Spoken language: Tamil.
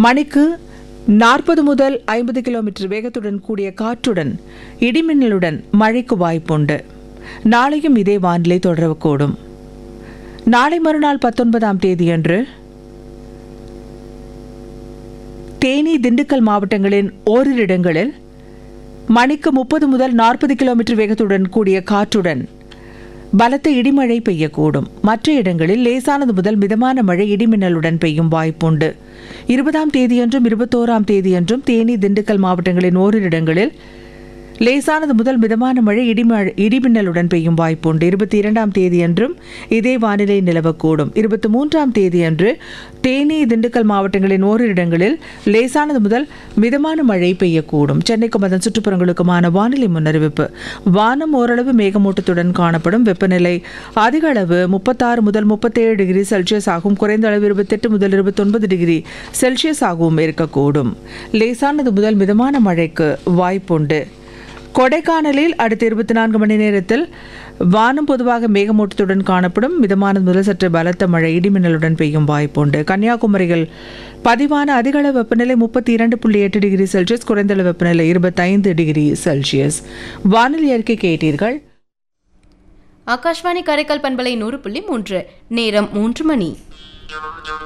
மணிக்கு நாற்பது முதல் ஐம்பது கிலோமீட்டர் வேகத்துடன் கூடிய காற்றுடன் இடிமின்னலுடன் மழைக்கு வாய்ப்புண்டு நாளையும் இதே வானிலை தொடரக்கூடும் நாளை மறுநாள் பத்தொன்பதாம் தேதியன்று தேனி திண்டுக்கல் மாவட்டங்களின் ஓரிரு இடங்களில் மணிக்கு முப்பது முதல் நாற்பது கிலோமீட்டர் வேகத்துடன் கூடிய காற்றுடன் பலத்த இடிமழை பெய்யக்கூடும் மற்ற இடங்களில் லேசானது முதல் மிதமான மழை இடிமின்னலுடன் பெய்யும் வாய்ப்புண்டு இருபதாம் தேதியன்றும் இருபத்தோராம் தேதியன்றும் தேனி திண்டுக்கல் மாவட்டங்களின் ஓரிரு இடங்களில் லேசானது முதல் மிதமான மழை இடிமழை இடிமின்னலுடன் பெய்யும் வாய்ப்புண்டு இருபத்தி இரண்டாம் தேதியன்றும் இதே வானிலை நிலவக்கூடும் இருபத்தி மூன்றாம் தேதியன்று தேனி திண்டுக்கல் மாவட்டங்களின் ஓரிரு இடங்களில் லேசானது முதல் மிதமான மழை பெய்யக்கூடும் சென்னைக்கும் அதன் சுற்றுப்புறங்களுக்குமான வானிலை முன்னறிவிப்பு வானம் ஓரளவு மேகமூட்டத்துடன் காணப்படும் வெப்பநிலை அதிக அளவு முப்பத்தாறு முதல் முப்பத்தேழு டிகிரி செல்சியஸ் ஆகும் குறைந்த அளவு இருபத்தெட்டு முதல் இருபத்தொன்பது டிகிரி செல்சியஸ் ஆகவும் இருக்கக்கூடும் லேசானது முதல் மிதமான மழைக்கு வாய்ப்புண்டு கொடைக்கானலில் அடுத்த இருபத்தி நான்கு மணி நேரத்தில் வானம் பொதுவாக மேகமூட்டத்துடன் காணப்படும் மிதமான முதல் சற்று பலத்த மழை இடிமின்னலுடன் பெய்யும் வாய்ப்புண்டு கன்னியாகுமரியில் பதிவான அதிகளவு வெப்பநிலை முப்பத்தி இரண்டு புள்ளி எட்டு டிகிரி செல்சியஸ் குறைந்தளவு வெப்பநிலை இருபத்தைந்து டிகிரி செல்சியஸ் வானிலை அறிக்கை கேட்டீர்கள் ஆகாஷ்வாணி காரைக்கால் பண்பலை நூறு புள்ளி மூன்று நேரம் மூன்று மணி